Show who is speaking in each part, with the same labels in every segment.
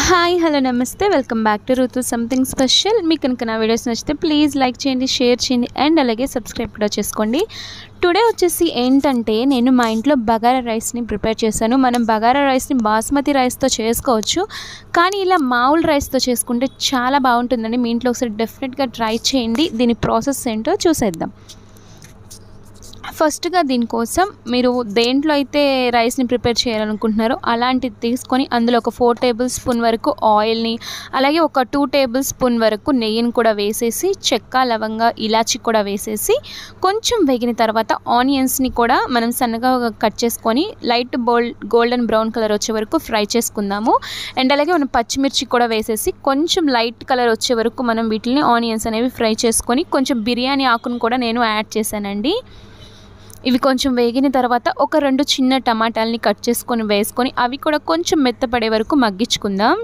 Speaker 1: hi hello నమస్తే welcome back to Ruthu something special మీకు కనుక నా వీడియోస్ నచ్చితే ప్లీజ్ లైక్ చేయండి షేర్ చేయండి అండ్ అలాగే సబ్స్క్రైబ్ కూడా చేసుకోండి టుడే వచ్చేసి ఏంటంటే నేను మా ఇంట్లో బగారా రైస్ని ప్రిపేర్ చేశాను మనం బగారా రైస్ని బాస్మతి రైస్తో చేసుకోవచ్చు కానీ ఇలా మామూలు రైస్తో చేసుకుంటే చాలా బాగుంటుందండి మీ ఇంట్లో ఒకసారి డెఫినెట్గా ట్రై చేయండి దీని ప్రాసెస్ ఏంటో చూసేద్దాం ఫస్ట్గా దీనికోసం మీరు దేంట్లో అయితే రైస్ని ప్రిపేర్ చేయాలనుకుంటున్నారో అలాంటిది తీసుకొని అందులో ఒక ఫోర్ టేబుల్ స్పూన్ వరకు ఆయిల్ని అలాగే ఒక టూ టేబుల్ స్పూన్ వరకు నెయ్యిని కూడా వేసేసి చెక్క లవంగా ఇలాచి కూడా వేసేసి కొంచెం వేగిన తర్వాత ఆనియన్స్ని కూడా మనం సన్నగా కట్ చేసుకొని లైట్ బోల్ గోల్డెన్ బ్రౌన్ కలర్ వచ్చే వరకు ఫ్రై చేసుకుందాము అండ్ అలాగే మనం పచ్చిమిర్చి కూడా వేసేసి కొంచెం లైట్ కలర్ వచ్చే వరకు మనం వీటిని ఆనియన్స్ అనేవి ఫ్రై చేసుకొని కొంచెం బిర్యానీ ఆకును కూడా నేను యాడ్ చేశానండి ఇవి కొంచెం వేగిన తర్వాత ఒక రెండు చిన్న టమాటాలని కట్ చేసుకొని వేసుకొని అవి కూడా కొంచెం మెత్తపడే వరకు మగ్గించుకుందాం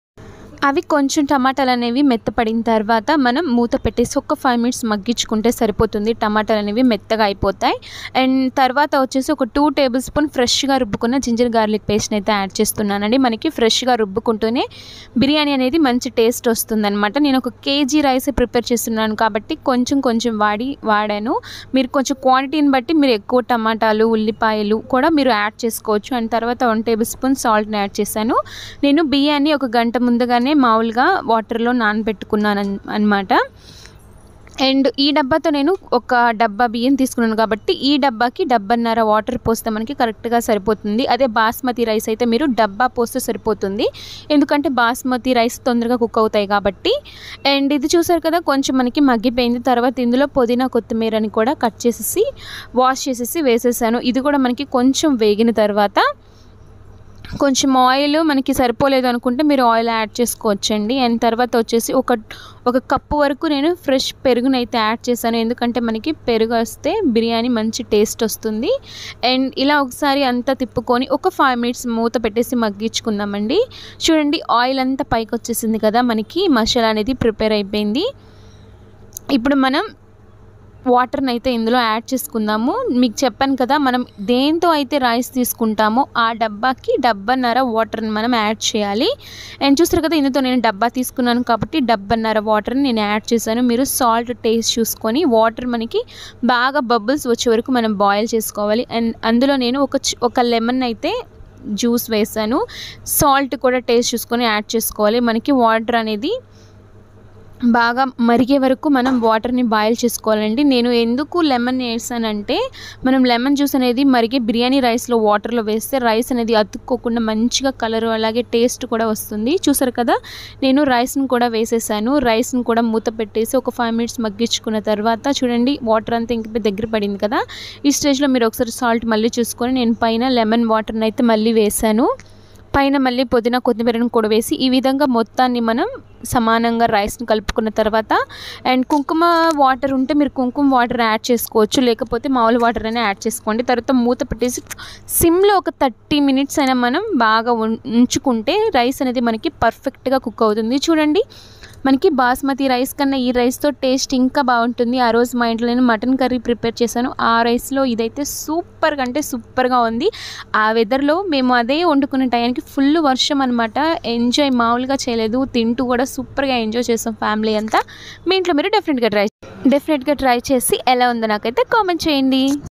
Speaker 1: అవి కొంచెం టమాటాలు అనేవి మెత్తపడిన తర్వాత మనం మూత పెట్టేసి ఒక ఫైవ్ మినిట్స్ మగ్గించుకుంటే సరిపోతుంది టమాటాలు అనేవి మెత్తగా అయిపోతాయి అండ్ తర్వాత వచ్చేసి ఒక టూ టేబుల్ స్పూన్ ఫ్రెష్గా రుబ్బుకున్న జింజర్ గార్లిక్ పేస్ట్ని అయితే యాడ్ చేస్తున్నానండి మనకి ఫ్రెష్గా రుబ్బుకుంటూనే బిర్యానీ అనేది మంచి టేస్ట్ వస్తుందన్నమాట నేను ఒక కేజీ రైస్ ప్రిపేర్ చేస్తున్నాను కాబట్టి కొంచెం కొంచెం వాడి వాడాను మీరు కొంచెం క్వాంటిటీని బట్టి మీరు ఎక్కువ టమాటాలు ఉల్లిపాయలు కూడా మీరు యాడ్ చేసుకోవచ్చు అండ్ తర్వాత వన్ టేబుల్ స్పూన్ సాల్ట్ని యాడ్ చేశాను నేను బియ్యాన్ని ఒక గంట ముందుగానే మామూలుగా వాటర్లో నానబెట్టుకున్నాను అనమాట అండ్ ఈ డబ్బాతో నేను ఒక డబ్బా బియ్యం తీసుకున్నాను కాబట్టి ఈ డబ్బాకి డబ్బన్నర వాటర్ పోస్తే మనకి కరెక్ట్గా సరిపోతుంది అదే బాస్మతి రైస్ అయితే మీరు డబ్బా పోస్తే సరిపోతుంది ఎందుకంటే బాస్మతి రైస్ తొందరగా కుక్ అవుతాయి కాబట్టి అండ్ ఇది చూసారు కదా కొంచెం మనకి మగ్గిపోయింది తర్వాత ఇందులో పుదీనా కొత్తిమీరని కూడా కట్ చేసేసి వాష్ చేసేసి వేసేసాను ఇది కూడా మనకి కొంచెం వేగిన తర్వాత కొంచెం ఆయిల్ మనకి సరిపోలేదు అనుకుంటే మీరు ఆయిల్ యాడ్ చేసుకోవచ్చండి అండ్ తర్వాత వచ్చేసి ఒక ఒక కప్పు వరకు నేను ఫ్రెష్ పెరుగునైతే యాడ్ చేశాను ఎందుకంటే మనకి పెరుగు వస్తే బిర్యానీ మంచి టేస్ట్ వస్తుంది అండ్ ఇలా ఒకసారి అంతా తిప్పుకొని ఒక ఫైవ్ మినిట్స్ మూత పెట్టేసి మగ్గించుకుందామండి చూడండి ఆయిల్ అంతా పైకి వచ్చేసింది కదా మనకి మసాలా అనేది ప్రిపేర్ అయిపోయింది ఇప్పుడు మనం వాటర్ని అయితే ఇందులో యాడ్ చేసుకుందాము మీకు చెప్పాను కదా మనం దేంతో అయితే రైస్ తీసుకుంటామో ఆ డబ్బాకి డబ్బన్నర వాటర్ని మనం యాడ్ చేయాలి అండ్ చూస్తారు కదా ఇందుతో నేను డబ్బా తీసుకున్నాను కాబట్టి డబ్బన్నర వాటర్ని నేను యాడ్ చేశాను మీరు సాల్ట్ టేస్ట్ చూసుకొని వాటర్ మనకి బాగా బబుల్స్ వచ్చే వరకు మనం బాయిల్ చేసుకోవాలి అండ్ అందులో నేను ఒక ఒక లెమన్ అయితే జ్యూస్ వేసాను సాల్ట్ కూడా టేస్ట్ చూసుకొని యాడ్ చేసుకోవాలి మనకి వాటర్ అనేది బాగా మరిగే వరకు మనం వాటర్ని బాయిల్ చేసుకోవాలండి నేను ఎందుకు లెమన్ వేసానంటే మనం లెమన్ జ్యూస్ అనేది మరిగే బిర్యానీ రైస్లో వాటర్లో వేస్తే రైస్ అనేది అతుక్కోకుండా మంచిగా కలర్ అలాగే టేస్ట్ కూడా వస్తుంది చూసారు కదా నేను రైస్ని కూడా వేసేసాను రైస్ని కూడా మూత పెట్టేసి ఒక ఫైవ్ మినిట్స్ మగ్గించుకున్న తర్వాత చూడండి వాటర్ అంతా ఇంక దగ్గర పడింది కదా ఈ స్టేజ్లో మీరు ఒకసారి సాల్ట్ మళ్ళీ చూసుకొని నేను పైన లెమన్ వాటర్ని అయితే మళ్ళీ వేసాను పైన మళ్ళీ పుదీనా కొత్తిమీరను కూడా వేసి ఈ విధంగా మొత్తాన్ని మనం సమానంగా రైస్ని కలుపుకున్న తర్వాత అండ్ కుంకుమ వాటర్ ఉంటే మీరు కుంకుమ వాటర్ యాడ్ చేసుకోవచ్చు లేకపోతే మామూలు వాటర్ అయినా యాడ్ చేసుకోండి తర్వాత మూత పెట్టేసి సిమ్లో ఒక థర్టీ మినిట్స్ అయినా మనం బాగా ఉంచుకుంటే రైస్ అనేది మనకి పర్ఫెక్ట్గా కుక్ అవుతుంది చూడండి మనకి బాస్మతి రైస్ కన్నా ఈ రైస్తో టేస్ట్ ఇంకా బాగుంటుంది ఆ రోజు మా ఇంట్లో నేను మటన్ కర్రీ ప్రిపేర్ చేశాను ఆ రైస్లో ఇదైతే సూపర్గా అంటే సూపర్గా ఉంది ఆ వెదర్లో మేము అదే వండుకునే టైంకి ఫుల్ వర్షం అనమాట ఎంజాయ్ మామూలుగా చేయలేదు తింటూ కూడా సూపర్గా ఎంజాయ్ చేసాం ఫ్యామిలీ అంతా మీ ఇంట్లో మీరు డెఫినెట్గా ట్రై డెఫినెట్గా ట్రై చేసి ఎలా ఉందో నాకైతే కామెంట్ చేయండి